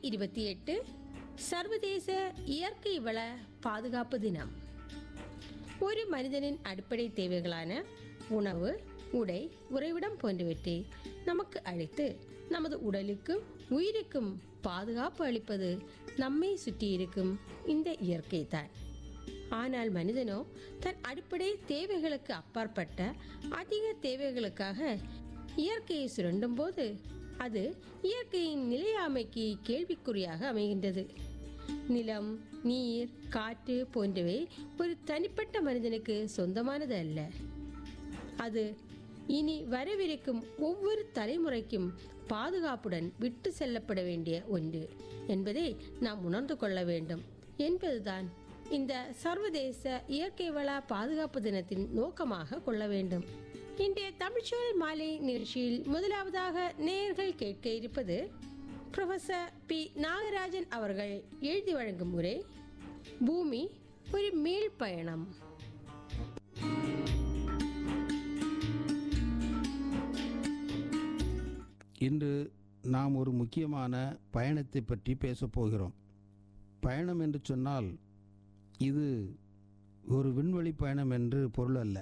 இருபத்தி எட்டு சர்வதேச இயற்கை வள பாதுகாப்பு தினம் ஒரு மனிதனின் அடிப்படை தேவைகளான உணவு உடை உறைவிடம் போன்றவற்றை நமக்கு அளித்து நமது உடலுக்கும் உயிருக்கும் பாதுகாப்பு அளிப்பது நம்மை சுற்றி இருக்கும் இந்த இயற்கை தான் ஆனால் மனிதனோ தன் அடிப்படை தேவைகளுக்கு அப்பாற்பட்ட அதிக தேவைகளுக்காக இயற்கையை சுரண்டும் போது அது இயற்கையின் நிலையாமைக்கு கேள்விக்குறியாக அமைகின்றது நிலம் நீர் காற்று போன்றவை ஒரு தனிப்பட்ட மனிதனுக்கு சொந்தமானது அல்ல அது இனி வரவிருக்கும் ஒவ்வொரு தலைமுறைக்கும் பாதுகாப்புடன் விட்டு செல்லப்பட வேண்டிய ஒன்று என்பதை நாம் உணர்ந்து கொள்ள வேண்டும் என்பதுதான் இந்த சர்வதேச இயற்கை வள பாதுகாப்பு தினத்தின் நோக்கமாக கொள்ள வேண்டும் இன்றைய தமிழ்ச்சொல் மாலை நிகழ்ச்சியில் முதலாவதாக நேயர்கள் கேட்க இருப்பது ப்ரொஃபசர் பி நாகராஜன் அவர்கள் எழுதி வழங்கும் முறை பூமி ஒரு மீள் பயணம் இன்று நாம் ஒரு முக்கியமான பயணத்தை பற்றி பேசப் போகிறோம் பயணம் என்று சொன்னால் இது ஒரு விண்வெளி பயணம் என்று பொருள் அல்ல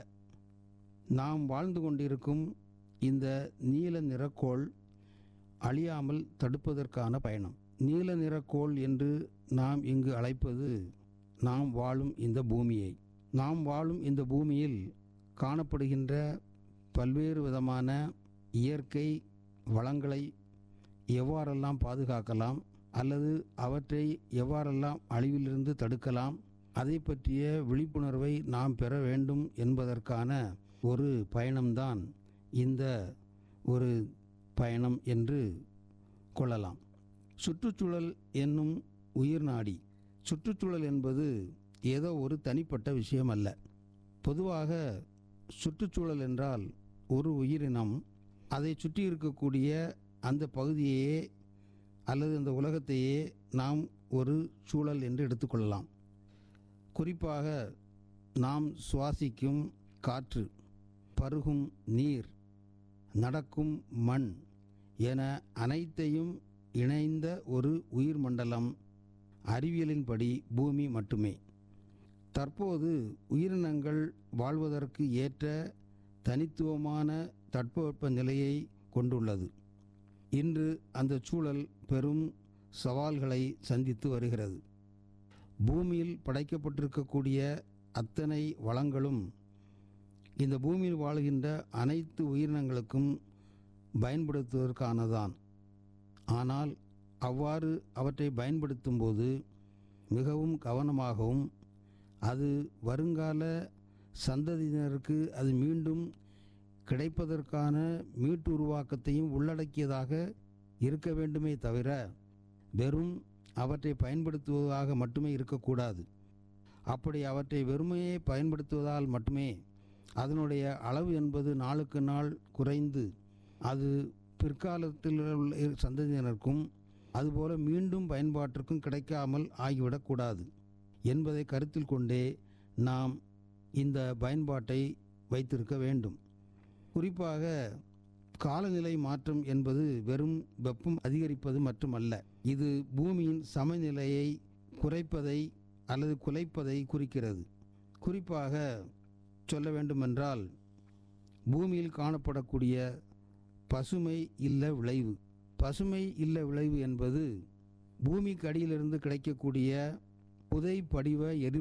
நாம் வாழ்ந்து கொண்டிருக்கும் இந்த நீல நிறக்கோள் அழியாமல் தடுப்பதற்கான பயணம் நீல நிறக்கோள் என்று நாம் இங்கு அழைப்பது நாம் வாழும் இந்த பூமியை நாம் வாழும் இந்த பூமியில் காணப்படுகின்ற பல்வேறு விதமான இயற்கை வளங்களை எவ்வாறெல்லாம் பாதுகாக்கலாம் அல்லது அவற்றை எவ்வாறெல்லாம் அழிவிலிருந்து தடுக்கலாம் அதை பற்றிய விழிப்புணர்வை நாம் பெற வேண்டும் என்பதற்கான ஒரு பயணம்தான் இந்த ஒரு பயணம் என்று கொள்ளலாம் சுற்றுச்சூழல் என்னும் உயிர் நாடி சுற்றுச்சூழல் என்பது ஏதோ ஒரு தனிப்பட்ட விஷயம் அல்ல பொதுவாக சுற்றுச்சூழல் என்றால் ஒரு உயிரினம் அதை சுற்றி இருக்கக்கூடிய அந்த பகுதியையே அல்லது அந்த உலகத்தையே நாம் ஒரு சூழல் என்று எடுத்துக்கொள்ளலாம் குறிப்பாக நாம் சுவாசிக்கும் காற்று பருகும் நீர் நடக்கும் மண் என அனைத்தையும் இணைந்த ஒரு உயிர் மண்டலம் அறிவியலின்படி பூமி மட்டுமே தற்போது உயிரினங்கள் வாழ்வதற்கு ஏற்ற தனித்துவமான தட்பவெப்ப நிலையை கொண்டுள்ளது இன்று அந்த சூழல் பெரும் சவால்களை சந்தித்து வருகிறது பூமியில் படைக்கப்பட்டிருக்கக்கூடிய அத்தனை வளங்களும் இந்த பூமியில் வாழுகின்ற அனைத்து உயிரினங்களுக்கும் பயன்படுத்துவதற்கானதான் ஆனால் அவ்வாறு அவற்றை பயன்படுத்தும் போது மிகவும் கவனமாகவும் அது வருங்கால சந்ததியினருக்கு அது மீண்டும் கிடைப்பதற்கான மீட்டு உருவாக்கத்தையும் உள்ளடக்கியதாக இருக்க வேண்டுமே தவிர வெறும் அவற்றை பயன்படுத்துவதாக மட்டுமே இருக்கக்கூடாது அப்படி அவற்றை வெறுமையே பயன்படுத்துவதால் மட்டுமே அதனுடைய அளவு என்பது நாளுக்கு நாள் குறைந்து அது பிற்காலத்தில் உள்ள சந்ததியினருக்கும் அதுபோல மீண்டும் பயன்பாட்டிற்கும் கிடைக்காமல் ஆகிவிடக்கூடாது என்பதை கருத்தில் கொண்டே நாம் இந்த பயன்பாட்டை வைத்திருக்க வேண்டும் குறிப்பாக காலநிலை மாற்றம் என்பது வெறும் வெப்பம் அதிகரிப்பது மட்டுமல்ல இது பூமியின் சமநிலையை குறைப்பதை அல்லது குலைப்பதை குறிக்கிறது குறிப்பாக சொல்ல வேண்டுமென்றால் பூமியில் காணப்படக்கூடிய பசுமை இல்ல விளைவு பசுமை இல்ல விளைவு என்பது பூமிக்கு அடியிலிருந்து கிடைக்கக்கூடிய புதை படிவ எரி